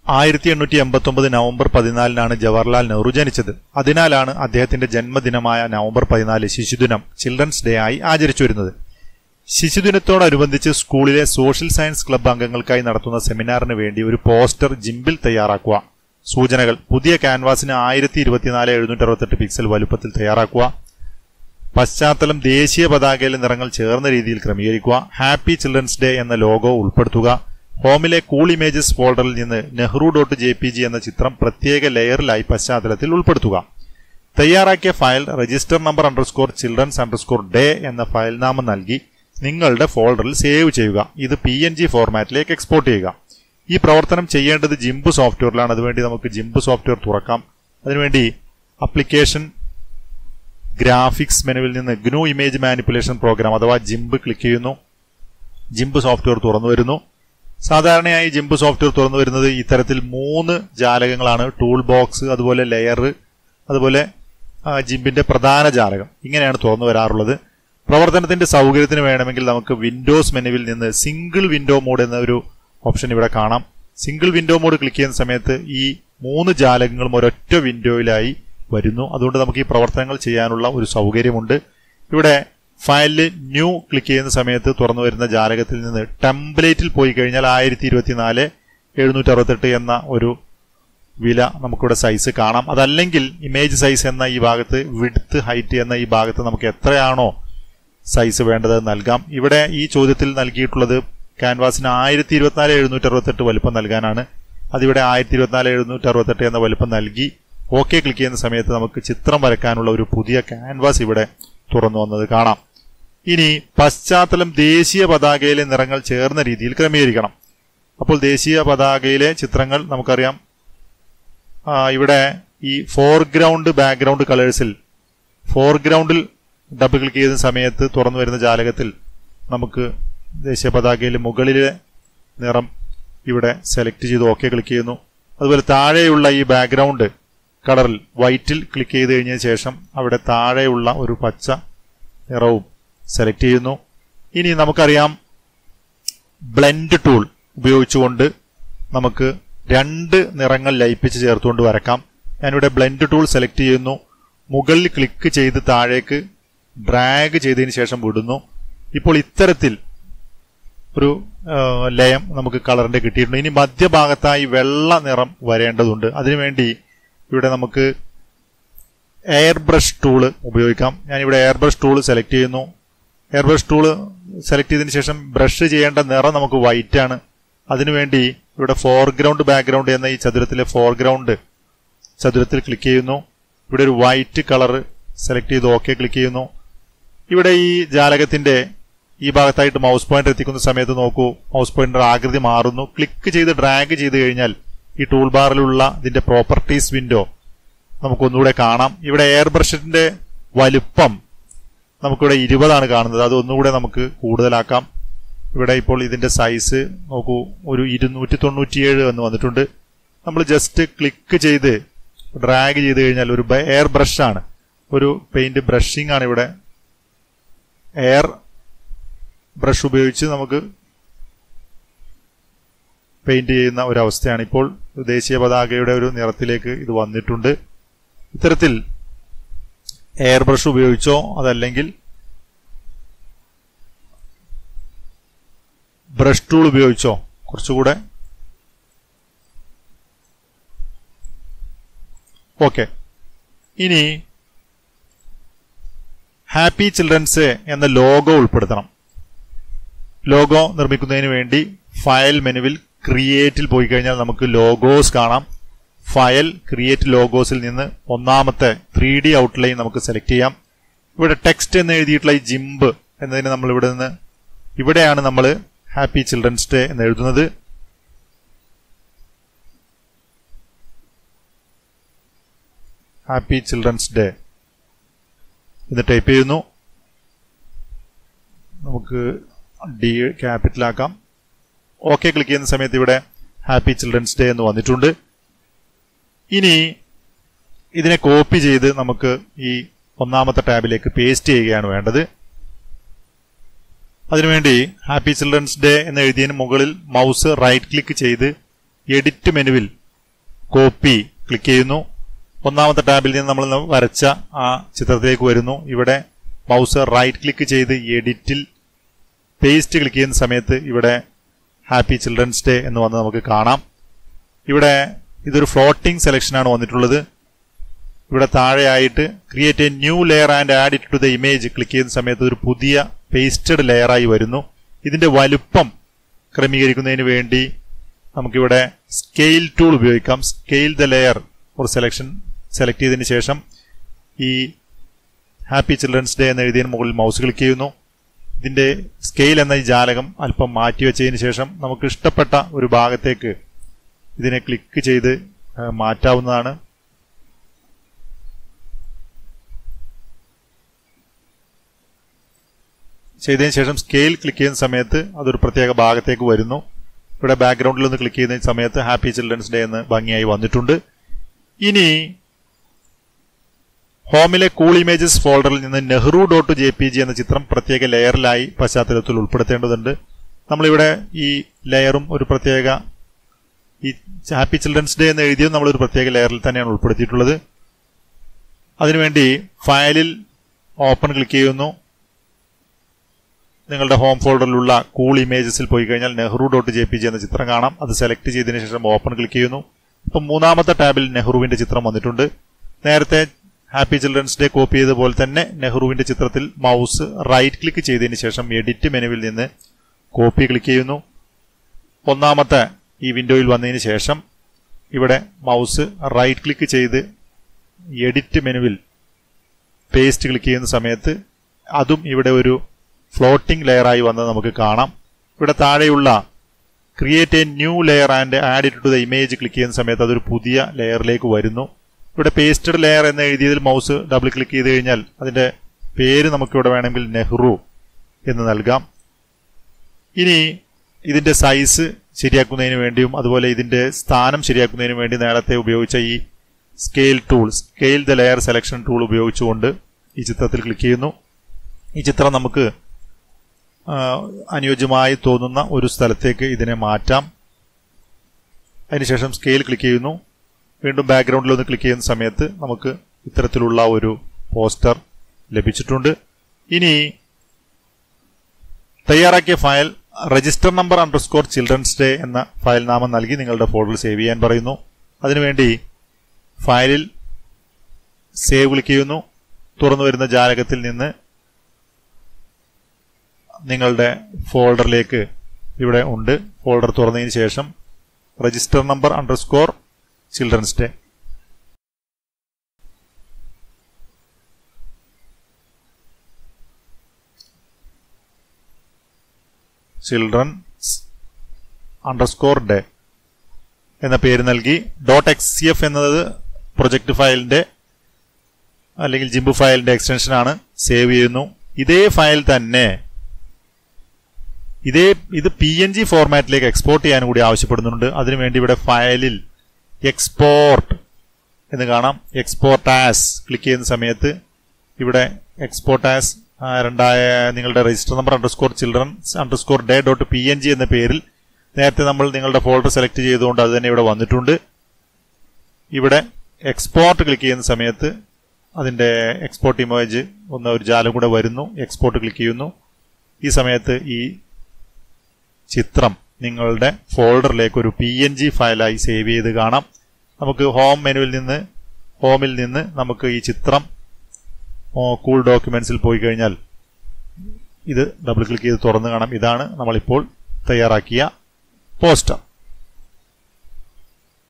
ആയിരത്തി എണ്ണൂറ്റി എൺപത്തി ഒമ്പത് നവംബർ പതിനാലിനാണ് ജവഹർലാൽ നെഹ്റു ജനിച്ചത് അതിനാലാണ് അദ്ദേഹത്തിന്റെ ജന്മദിനമായ നവംബർ പതിനാല് ശിശുദിനം ചിൽഡ്രൻസ് ഡേ ആയി ആചരിച്ചു വരുന്നത് ശിശുദിനത്തോടനുബന്ധിച്ച് സ്കൂളിലെ സോഷ്യൽ സയൻസ് ക്ലബ്ബ് അംഗങ്ങൾക്കായി നടത്തുന്ന സെമിനാറിന് വേണ്ടി ഒരു പോസ്റ്റർ ജിംബിൽ തയ്യാറാക്കുക സൂചനകൾ പുതിയ ക്യാൻവാസിന് ആയിരത്തി ഇരുപത്തിനാല് എഴുന്നൂറ്റി അറുപത്തെട്ട് പിക്സൽ വലുപ്പത്തിൽ തയ്യാറാക്കുക പശ്ചാത്തലം ദേശീയ പതാകയിലെ നിറങ്ങൾ ചേർന്ന രീതിയിൽ ക്രമീകരിക്കുക ഹാപ്പി ചിൽഡ്രൻസ് ഡേ എന്ന ലോഗോ ഉൾപ്പെടുത്തുക ഹോമിലെ കൂൾ ഇമേജസ് ഫോൾഡറിൽ നിന്ന് Nehru dot J P G എന്ന ചിത്രം പ്രത്യേക ലെയറിലായി പശ്ചാത്തലത്തിൽ ഉൾപ്പെടുത്തുക തയ്യാറാക്കിയ file register number underscore children's underscore day എന്ന ഫയൽ നാമം നൽകി നിങ്ങളുടെ ഫോൾഡറിൽ സേവ് ചെയ്യുക ഇത് പി എൻ ജി ഫോർമാറ്റിലേക്ക് എക്സ്പോർട്ട് ചെയ്യുക ഈ പ്രവർത്തനം ചെയ്യേണ്ടത് ജിംബ് സോഫ്റ്റ്വെയറിലാണ് അതുവേണ്ടി നമുക്ക് ജിംബ് സോഫ്റ്റ്വെയർ തുറക്കാം അതിനുവേണ്ടി അപ്ലിക്കേഷൻ ഗ്രാഫിക്സ് മെനുവിൽ നിന്ന് ഗ്നു ഇമേജ് മാനിപ്പുലേഷൻ പ്രോഗ്രാം അഥവാ ജിംബ് ക്ലിക്ക് ചെയ്യുന്നു ജിംബ് സോഫ്റ്റ്വെയർ തുറന്നു വരുന്നു സാധാരണയായി ജിംബ് സോഫ്റ്റ്വെയർ തുറന്നു വരുന്നത് ഇത്തരത്തിൽ മൂന്ന് ജാലകങ്ങളാണ് ടൂൾ ബോക്സ് അതുപോലെ ലെയർ അതുപോലെ ആ, ജിംബിന്റെ പ്രധാന ജാലകം ഇങ്ങനെയാണ് തുറന്നു വരാറുള്ളത് പ്രവർത്തനത്തിന്റെ സൗകര്യത്തിന് വേണമെങ്കിൽ നമുക്ക് വിൻഡോസ് മെനുവിൽ നിന്ന് സിംഗിൾ വിൻഡോ മോഡ് എന്ന ഒരു ഓപ്ഷൻ ഇവിടെ കാണാം സിംഗിൾ വിൻഡോ മോഡ് ക്ലിക്ക് ചെയ്യുന്ന സമയത്ത് ഈ മൂന്ന് ജാലകങ്ങളും ഒരൊറ്റ വിൻഡോയിലായി വരുന്നു അതുകൊണ്ട് നമുക്ക് ഈ പ്രവർത്തനങ്ങൾ ചെയ്യാനുള്ള ഒരു സൗകര്യമുണ്ട് ഇവിടെ ഫയലിൽ ന്യൂ ക്ലിക്ക് ചെയ്യുന്ന സമയത്ത് തുറന്നു വരുന്ന ജാലകത്തിൽ നിന്ന് ടെംപ്ലേറ്റിൽ പോയി കഴിഞ്ഞാൽ ആയിരത്തി ഇരുപത്തിനാല് എഴുന്നൂറ്റി അറുപത്തെട്ട് എന്ന ഒരു വില നമുക്കിവിടെ സൈസ് കാണാം അതല്ലെങ്കിൽ ഇമേജ് സൈസ് എന്ന ഈ ഭാഗത്ത് വിഡ്ത്ത് ഹൈറ്റ് എന്ന ഈ ഭാഗത്ത് നമുക്ക് എത്രയാണോ സൈസ് വേണ്ടത് നൽകാം ഇവിടെ ഈ ചോദ്യത്തിൽ നൽകിയിട്ടുള്ളത് ക്യാൻവാസിന് ആയിരത്തി ഇരുപത്തിനാല് എഴുന്നൂറ്റി അറുപത്തെട്ട് വലുപ്പം നൽകാനാണ് അതിവിടെ ആയിരത്തി ഇരുപത്തിനാല് എഴുന്നൂറ്റി അറുപത്തെട്ട് എന്ന വലുപ്പം നൽകി ഓക്കെ ക്ലിക്ക് ചെയ്യുന്ന സമയത്ത് നമുക്ക് ചിത്രം വരയ്ക്കാനുള്ള ഒരു പുതിയ ക്യാൻവാസ് ഇവിടെ തുറന്നു വന്നത് കാണാം ഇനി പശ്ചാത്തലം ദേശീയ പതാകയിലെ നിറങ്ങൾ ചേർന്ന രീതിയിൽ ക്രമീകരിക്കണം അപ്പോൾ ദേശീയ പതാകയിലെ ചിത്രങ്ങൾ നമുക്കറിയാം ആ, ഇവിടെ ഈ ഫോർഗ്രൗണ്ട് ബാക്ക്ഗ്രൗണ്ട് കളേഴ്സിൽ ഫോർഗ്രൗണ്ടിൽ ഡബിൾ ക്ലിക്ക് ചെയ്യുന്ന സമയത്ത് തുറന്നു വരുന്ന ജാലകത്തിൽ നമുക്ക് ദേശീയ പതാകയിൽ മുകളിലെ നിറം ഇവിടെ സെലക്ട് ചെയ്ത് ഓക്കെ ക്ലിക്ക് ചെയ്യുന്നു അതുപോലെ താഴെയുള്ള ഈ ബാക്ക്ഗ്രൗണ്ട് കളറിൽ വൈറ്റിൽ ക്ലിക്ക് ചെയ്ത് കഴിഞ്ഞതിന് ശേഷം അവിടെ താഴെയുള്ള ഒരു പച്ച നിറവും സെലക്ട് ചെയ്യുന്നു ഇനി നമുക്കറിയാം ബ്ലെൻഡ് ടൂൾ ഉപയോഗിച്ചുകൊണ്ട് നമുക്ക് രണ്ട് നിറങ്ങൾ ലയിപ്പിച്ച് ചേർത്തുകൊണ്ട് വരക്കാം ഞാനിവിടെ ബ്ലെൻഡ് ടൂൾ സെലക്ട് ചെയ്യുന്നു മുകളിൽ ക്ലിക്ക് ചെയ്ത് താഴേക്ക് ഡ്രാഗ് ചെയ്തതിന് ശേഷം വിടുന്നു ഇപ്പോൾ ഇത്തരത്തിൽ ഒരു ആ, ലയം നമുക്ക് കളറിന്റെ കിട്ടിയിട്ടുണ്ട് ഇനി മധ്യഭാഗത്തായി വെള്ള നിറം വരേണ്ടതുണ്ട് അതിനുവേണ്ടി ഇവിടെ നമുക്ക് എയർ ബ്രഷ് ടൂള് ഉപയോഗിക്കാം ഞാനിവിടെ എയർ ബ്രഷ് ടൂള് സെലക്ട് ചെയ്യുന്നു എയർ ബ്രഷ് ടൂള് സെലക്ട് ചെയ്തതിന് ശേഷം ബ്രഷ് ചെയ്യേണ്ട നിറം നമുക്ക് വൈറ്റ് ആണ് അതിനുവേണ്ടി ഇവിടെ ഫോർഗ്രൗണ്ട് ബാക്ക്ഗ്രൗണ്ട് എന്ന ഈ ചതുരത്തിലെ ഫോർഗ്രൗണ്ട് ചതുരത്തിൽ ക്ലിക്ക് ചെയ്യുന്നു ഇവിടെ ഒരു വൈറ്റ് കളർ സെലക്ട് ചെയ്ത് ഓക്കെ ക്ലിക്ക് ചെയ്യുന്നു ഇവിടെ ഈ ജാലകത്തിന്റെ ഈ ഭാഗത്തായിട്ട് മൗസ് പോയിന്റർ എത്തിക്കുന്ന സമയത്ത് നോക്കൂ മൗസ് പോയിന്റർ ആകൃതി മാറുന്നു ക്ലിക്ക് ചെയ്ത് ഡ്രാഗ് ചെയ്ത് കഴിഞ്ഞാൽ ഈ ടൂൾ ബാറിലുള്ള ഇതിന്റെ പ്രോപ്പർട്ടീസ് വിൻഡോ നമുക്കൊന്നുകൂടെ കാണാം ഇവിടെ എയർ ബ്രഷിന്റെ വലുപ്പം നമുക്കിവിടെ ഇരുപതാണ് കാണുന്നത് അത് ഒന്നുകൂടെ നമുക്ക് കൂടുതലാക്കാം ഇവിടെ ഇപ്പോൾ ഇതിന്റെ സൈസ് നോക്കൂ ഒരു ഇരുന്നൂറ്റി തൊണ്ണൂറ്റിയേഴ് എന്ന് വന്നിട്ടുണ്ട് നമ്മൾ ജസ്റ്റ് ക്ലിക്ക് ചെയ്ത് ഡ്രാഗ് ചെയ്ത് കഴിഞ്ഞാൽ ഒരു എയർ ബ്രഷ് ആണ് ഒരു പെയിന്റ് ബ്രഷിംഗ് ആണ് ഇവിടെ എയർ ബ്രഷ് ഉപയോഗിച്ച് നമുക്ക് പെയിന്റ് ചെയ്യുന്ന ഒരു അവസ്ഥയാണ് ഇപ്പോൾ ദേശീയ പതാകയുടെ ഒരു നിറത്തിലേക്ക് ഇത് വന്നിട്ടുണ്ട് ഇത്തരത്തിൽ എയർ ബ്രഷ് ഉപയോഗിച്ചോ അതല്ലെങ്കിൽ ബ്രഷ് ടൂൾ ഉപയോഗിച്ചോ കുറച്ചുകൂടെ ഓക്കെ ഇനി ഹാപ്പി ചിൽഡ്രൻസ് എന്ന ലോഗോ ഉൾപ്പെടുത്തണം ലോഗോ നിർമ്മിക്കുന്നതിന് വേണ്ടി ഫയൽ മെനുവിൽ ക്രിയേറ്റിൽ പോയി കഴിഞ്ഞാൽ നമുക്ക് ലോഗോസ് കാണാം ഫയൽ ക്രിയേറ്റ് ലോഗോസിൽ നിന്ന് ഒന്നാമത്തെ ത്രീ ഡി ഔട്ട്ലൈൻ നമുക്ക് സെലക്ട് ചെയ്യാം ഇവിടെ ടെക്സ്റ്റ് എന്ന് എഴുതിയിട്ടുള്ള ഈ ജിംബ് എന്നതിന് നമ്മൾ ഇവിടെ നിന്ന് ഇവിടെയാണ് നമ്മൾ ഹാപ്പി ചിൽഡ്രൻസ് ഡേ എന്ന് എഴുതുന്നത് ഹാപ്പി ചിൽഡ്രൻസ് ഡേ എന്ന് ടൈപ്പ് ചെയ്യുന്നു നമുക്ക് ഡി ക്യാപിറ്റൽ ആക്കാം ഓക്കെ ക്ലിക്ക് ചെയ്യുന്ന സമയത്ത് ഇവിടെ ഹാപ്പി ചിൽഡ്രൻസ് ഡേ എന്ന് വന്നിട്ടുണ്ട് ഇനി ഇതിനെ കോപ്പി ചെയ്ത് നമുക്ക് ഈ ഒന്നാമത്തെ ടാബിലേക്ക് പേസ്റ്റ് ചെയ്യുകയാണ് വേണ്ടത് അതിനുവേണ്ടി ഹാപ്പി ചിൽഡ്രൻസ് ഡേ എന്ന് എഴുതിയതിന് മുകളിൽ മൗസ് റൈറ്റ് ക്ലിക്ക് ചെയ്ത് എഡിറ്റ് മെനുവിൽ കോപ്പി ക്ലിക്ക് ചെയ്യുന്നു ഒന്നാമത്തെ ടാബിൽ നിന്ന് നമ്മൾ വരച്ച ആ ചിത്രത്തിലേക്ക് വരുന്നു ഇവിടെ മൗസ് റൈറ്റ് ക്ലിക്ക് ചെയ്ത് എഡിറ്റിൽ പേസ്റ്റ് ക്ലിക്ക് ചെയ്യുന്ന സമയത്ത് ഇവിടെ ഹാപ്പി ചിൽഡ്രൻസ് ഡേ എന്ന് വന്ന് നമുക്ക് കാണാം ഇവിടെ ഇതൊരു ഫ്ലോട്ടിംഗ് സെലക്ഷനാണ് വന്നിട്ടുള്ളത് ഇവിടെ താഴെയായിട്ട് create a new layer and add it to the image click ചെയ്യുന്ന സമയത്ത് ഒരു പുതിയ പേസ്റ്റഡ് ലെയറായി വരുന്നു ഇതിന്റെ വലുപ്പം ക്രമീകരിക്കുന്നതിന് വേണ്ടി നമുക്കിവിടെ സ്കെയിൽ ടൂൾ ഉപയോഗിക്കാം സ്കെയിൽ ദ ലെയർ ഒരു സെലക്ഷൻ സെലക്ട് ചെയ്തതിന് ശേഷം ഈ ഹാപ്പി ചിൽഡ്രൻസ് ഡേ എന്ന് എഴുതിയതിന് മുകളിൽ മൗസ് ക്ലിക്ക് ചെയ്യുന്നു ഇതിന്റെ സ്കെയിൽ എന്ന ഈ ജാലകം അല്പം മാറ്റി വെച്ചതിന് ശേഷം നമുക്ക് ഇഷ്ടപ്പെട്ട ഒരു ഭാഗത്തേക്ക് ഇതിനെ ക്ലിക്ക് ചെയ്ത് ആ, മാറ്റാവുന്നതാണ് ചെയ്തതിന് ശേഷം സ്കെയിൽ ക്ലിക്ക് ചെയ്യുന്ന സമയത്ത് അതൊരു പ്രത്യേക ഭാഗത്തേക്ക് വരുന്നു ഇവിടെ ബാക്ക്ഗ്രൗണ്ടിൽ ഒന്ന് ക്ലിക്ക് ചെയ്യുന്ന സമയത്ത് ഹാപ്പി ചിൽഡ്രൻസ് ഡേ എന്ന് ഭംഗിയായി വന്നിട്ടുണ്ട് ഇനി ഹോമിലെ കൂൾ ഇമേജസ് ഫോൾഡറിൽ നിന്ന് Nehru dot J P G എന്ന ചിത്രം പ്രത്യേക ലെയറിലായി പശ്ചാത്തലത്തിൽ ഉൾപ്പെടുത്തേണ്ടതുണ്ട് നമ്മളിവിടെ ഈ ലെയറും ഒരു പ്രത്യേക ഈ ഹാപ്പി ചിൽഡ്രൻസ് ഡേ എന്ന് എഴുതിയത് നമ്മൾ ഒരു പ്രത്യേക ലെയറിൽ തന്നെയാണ് ഉൾപ്പെടുത്തിയിട്ടുള്ളത് അതിനുവേണ്ടി ഫയലിൽ ഓപ്പൺ ക്ലിക്ക് ചെയ്യുന്നു നിങ്ങളുടെ ഹോം ഫോൾഡറിലുള്ള കൂൾ ഇമേജസിൽ പോയി കഴിഞ്ഞാൽ Nehru dot J P G എന്ന ചിത്രം കാണാം അത് സെലക്ട് ചെയ്തതിനു ശേഷം ഓപ്പൺ ക്ലിക്ക് ചെയ്യുന്നു ഇപ്പം മൂന്നാമത്തെ ടാബിൽ നെഹ്റുവിന്റെ ചിത്രം വന്നിട്ടുണ്ട് നേരത്തെ ഹാപ്പി ചിൽഡ്രൻസ് ഡേ കോപ്പി ചെയ്ത പോലെ തന്നെ നെഹ്റുവിന്റെ ചിത്രത്തിൽ മൗസ് റൈറ്റ് ക്ലിക്ക് ചെയ്തതിന് ശേഷം എഡിറ്റ് മെനുവിൽ നിന്ന് കോപ്പി ക്ലിക്ക് ചെയ്യുന്നു ഒന്നാമത്തെ ഈ വിൻഡോയിൽ വന്നതിന് ശേഷം ഇവിടെ മൗസ് റൈറ്റ് ക്ലിക്ക് ചെയ്ത് എഡിറ്റ് മെനുവിൽ പേസ്റ്റ് ക്ലിക്ക് ചെയ്യുന്ന സമയത്ത് അതും ഇവിടെ ഒരു ഫ്ലോട്ടിംഗ് ലെയറായി വന്നത് നമുക്ക് കാണാം ഇവിടെ താഴെയുള്ള create a new layer and add it to the image click ചെയ്യുന്ന സമയത്ത് അതൊരു പുതിയ ലെയറിലേക്ക് വരുന്നു ഇവിടെ പേസ്റ്റഡ് ലെയർ എന്ന് എഴുതിയതിൽ മൗസ് ഡബിൾ ക്ലിക്ക് ചെയ്ത് കഴിഞ്ഞാൽ അതിന്റെ പേര് നമുക്കിവിടെ വേണമെങ്കിൽ നെഹ്റു എന്ന് നൽകാം ഇനി ഇതിന്റെ സൈസ് ശരിയാക്കുന്നതിന് വേണ്ടിയും അതുപോലെ ഇതിന്റെ സ്ഥാനം ശരിയാക്കുന്നതിന് വേണ്ടി നേരത്തെ ഉപയോഗിച്ച ഈ scale tool scale the layer selection tool ഉപയോഗിച്ചുകൊണ്ട് ഈ ചിത്രത്തിൽ ക്ലിക്ക് ചെയ്യുന്നു ഈ ചിത്രം നമുക്ക് ആ, അനുയോജ്യമായി തോന്നുന്ന ഒരു സ്ഥലത്തേക്ക് ഇതിനെ മാറ്റാം അതിനുശേഷം സ്കെയിൽ ക്ലിക്ക് ചെയ്യുന്നു വീണ്ടും ബാക്ക്ഗ്രൗണ്ടിൽ ഒന്ന് ക്ലിക്ക് ചെയ്യുന്ന സമയത്ത് നമുക്ക് ഇത്തരത്തിലുള്ള ഒരു പോസ്റ്റർ ലഭിച്ചിട്ടുണ്ട് ഇനി തയ്യാറാക്കിയ file register number underscore children's day എന്ന ഫയൽ നാമം നൽകി നിങ്ങളുടെ ഫോൾഡറിൽ സേവ് ചെയ്യാൻ പറയുന്നു അതിനുവേണ്ടി ഫയലിൽ സേവ് ക്ലിക്ക് ചെയ്യുന്നു തുറന്നു വരുന്ന ജാലകത്തിൽ നിന്ന് നിങ്ങളുടെ ഫോൾഡറിലേക്ക് ഇവിടെ ഉണ്ട് ഫോൾഡർ തുറന്നതിന് ശേഷം register number underscore children's day children's underscore day എന്ന പേര് നൽകി ഡോട്ട് എക്സ് സി എഫ് എന്നത് പ്രൊജക്ട് ഫയലിന്റെ അല്ലെങ്കിൽ ജിംബു ഫയലിന്റെ എക്സ്റ്റൻഷൻ ആണ് സേവ് ചെയ്യുന്നു ഇതേ ഫയൽ തന്നെ ഇതേ ഇത് പി എൻ ജി ഫോർമാറ്റിലേക്ക് എക്സ്പോർട്ട് ചെയ്യാൻ കൂടി ആവശ്യപ്പെടുന്നുണ്ട് അതിനുവേണ്ടി ഇവിടെ ഫയലിൽ എക്സ്പോർട്ട് എന്ന് കാണാം എക്സ്പോർട്ട് ആസ് ക്ലിക്ക് ചെയ്യുന്ന സമയത്ത് ഇവിടെ എക്സ്പോർട്ട് ആസ് രണ്ടായ നിങ്ങളുടെ register number underscore children underscore day dot P N G എന്ന പേരിൽ നേരത്തെ നമ്മൾ നിങ്ങളുടെ ഫോൾഡർ സെലക്ട് ചെയ്തുകൊണ്ട് അത് തന്നെ ഇവിടെ വന്നിട്ടുണ്ട് ഇവിടെ എക്സ്പോർട്ട് ക്ലിക്ക് ചെയ്യുന്ന സമയത്ത് അതിന്റെ എക്സ്പോർട്ട് ഇമേജ് ഒന്ന് ഒരു ജാലം കൂടെ വരുന്നു എക്സ്പോർട്ട് ക്ലിക്ക് ചെയ്യുന്നു ഈ സമയത്ത് ഈ ചിത്രം നിങ്ങളുടെ ഫോൾഡറിലേക്ക് ഒരു പി എൻ ജി ഫയലായി സേവ് ചെയ്ത് കാണാം നമുക്ക് ഹോം മെനുവിൽ നിന്ന് ഹോമിൽ നിന്ന് നമുക്ക് ഈ ചിത്രം കൂൾ ഡോക്യുമെന്റ്സിൽ പോയി കഴിഞ്ഞാൽ ഇത് ഡബിൾ ക്ലിക്ക് ചെയ്ത് തുറന്നു കാണാം ഇതാണ് നമ്മളിപ്പോൾ തയ്യാറാക്കിയ പോസ്റ്റർ